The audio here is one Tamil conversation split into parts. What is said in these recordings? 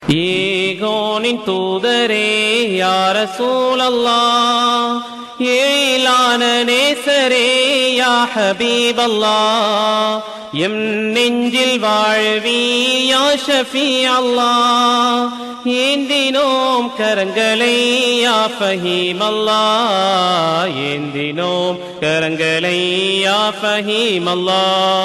ஏகோனின் தூதரே யார சூழல்லா ஏலான நேசரே யா ஹபீபல்லா எம் நெஞ்சில் வாழ்வி யா ஷஃபி அல்லா ஏந்தினோம் கரங்களை யா ஃபஹீம் அல்லா ஏந்தினோம் கரங்களை யா ஃபஹீம் அல்லா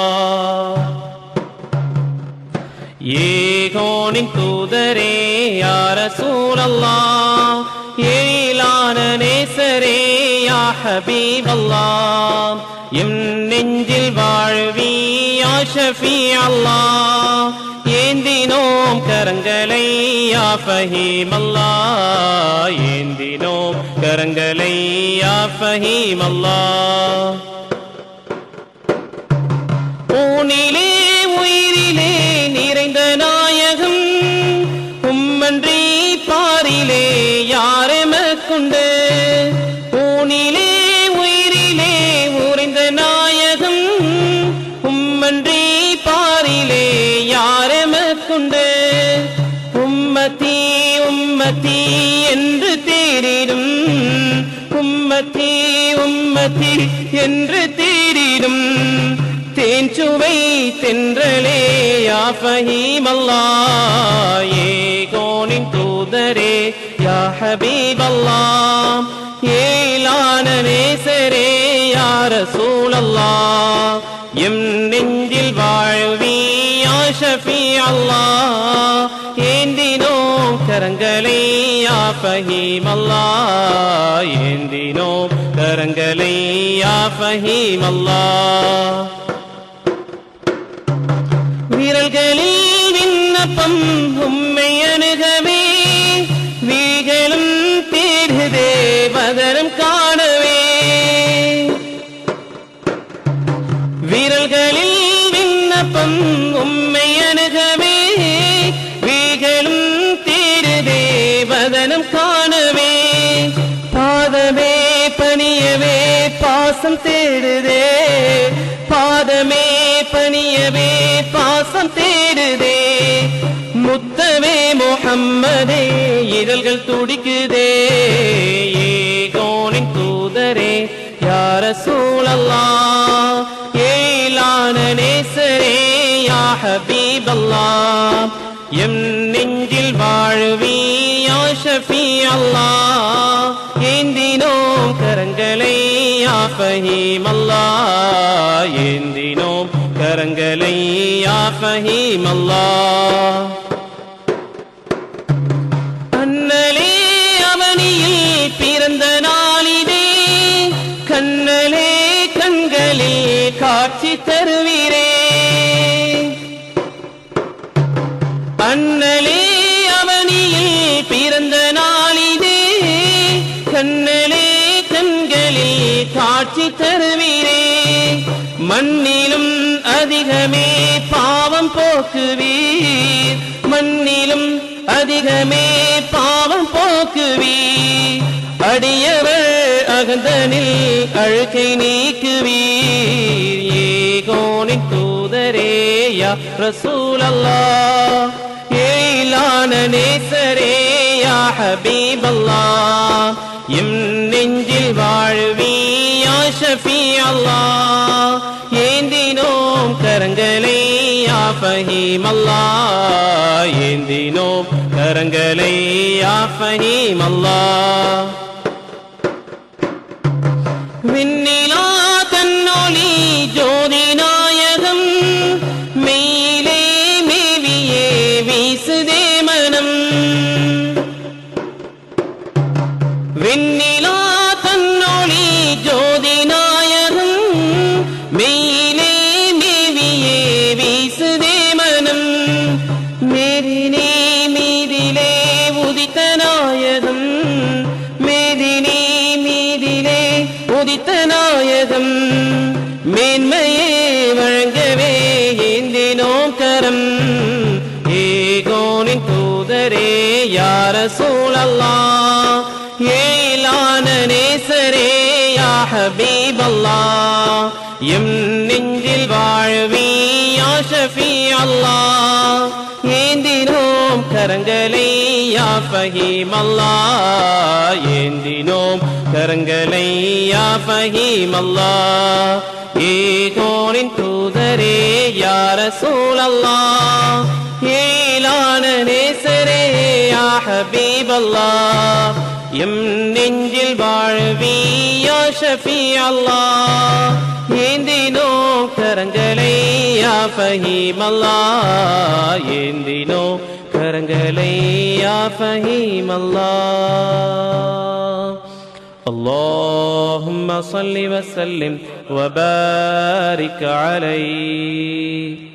ஏகோனின் தூதரே யார சூழல்லா ஏலான நேசரே யா ஹபீபல்லா எம் நெஞ்சில் வாழ்வி யா ஷஃபி அல்லா ஏந்தினோம் கரங்களை யா ஃபஹீம் அல்லா ஏந்தினோம் கரங்களை யா ஃபஹீம் அல்லா ஊனிலே உயிரிலே நிறைந்த நாயகம் உம்மன்றி பாரிலே யாரெமக்குண்டு ஊனிலே உயிரிலே உறைந்த நாயகம் உம்மன்றி பாரிலே யாரெமக்குண்டு உம்மத்தி உம்மத்தி என்று தேரிடும் உம்மத்தி உம்மத்தி என்று தேரிடும் தேன்சுவை தென்றலே யா ஃபஹீம் அல்லா ஏகோனின் தூதரே யா ஹபீப் அல்லா ஏலான நேசரே யா ரசூலல்லா எம் நெஞ்சில் வாழ்வி யா ஷஃபி அல்லா ஏந்தினோம் கரங்களை யா ஃபஹீம் அல்லா ஏந்தினோம் கரங்களை யா ஃபஹீம் அல்லா விரல்களில் விண்ணப்பம் உம்மை அணுகவே வீகளும் தேடுதே பதரம் காணவே விரல்களில் விண்ணப்பம் உம்மை அணுகவே வீகளும் தேடுதே பதனம் காணவே பாதமே பணியவே பாசம் தேடுதே பாதமே பணியவே பாசம் தேடுதே முத்தவே முஹம்மதே இதழ்கள் துடிக்குதே ஏகோனின் தூதரே யார சூழல்லா ஏலான நேசரே யா ஹபீபல்லா எம் நெஞ்சில் வாழ்வி யா ஷஃபி அல்லா ஏந்தினோம் கரங்களை யா ஃபஹீம் அல்லா ஏந்தினோம் கரங்களை யா ஃபஹீம் அல்லா அண்ணலே அவனியில் பிறந்த நாளிதே கண்ணலே கண்களில் காட்சி தருவீரே அண்ணலே அவனியில் பிறந்த நாளிதே கண்ணலே கண்களில் காட்சி தருவீரே மண்ணிலும் அதிகமே பாவம் போக்குவீர் மண்ணிலும் அதிகமே பாவம் போக்குவீர் அடியவர் அகந்தனில் அழுக்கை நீக்குவீர் ஏகோனின் தூதரே யா ரசூலல்லா ஏலான நேசரே யா ஹபீபல்லா எம் நெஞ்சில் வாழ்வி யா ஷஃபி அல்லா ஏந்தினோம் கரங்களை யா ஃபஹீம் அல்லா ஏந்தினோம் கரங்களை யா ஃபஹீம் அல்லா விண்ணிலா தன்னொளி ஜோதி நாயகம் மெயிலே மேவியே வீசுதே மனம் விண்ணிலா தன்னொளி ஜோதி நாயகம் மெயிலே மேவியே வீசுதே மனம் மேதினே மீதிலே உதித்த நாயகம் மேதினே மீதிலே உதித்த நாயகம் மேன்மையே வழங்கவே ஏந்தினோம் கரம் ஏகோனின் தூதரே யார சூழல்லா ஏலான நேசரே யா ஹபீபல்லா எம் நெஞ்சில் வாழ்வி யா ஷஃபி அல்லா ஏந்தினோம் கரங்களை யா ஃபஹீம் அல்லாஹ் ஏந்தினோம் கரங்களை யா ஃபஹீம் அல்லாஹ் ஏகோனின் தூதரே யா ரசூல் அல்லாஹ் ஏலான நேசரே யா ஹபீப் அல்லாஹ் எம் நெஞ்சில் வாழ்வி யா ஷஃபி அல்லாஹ் ஏந்தினோ கரங்களை யா ஃபஹீம் அல்லாஹ் ஏந்தினோ கரங்களை யா ஃபஹீம் அல்லாஹ் اللهم صل وسلم وبارك عليه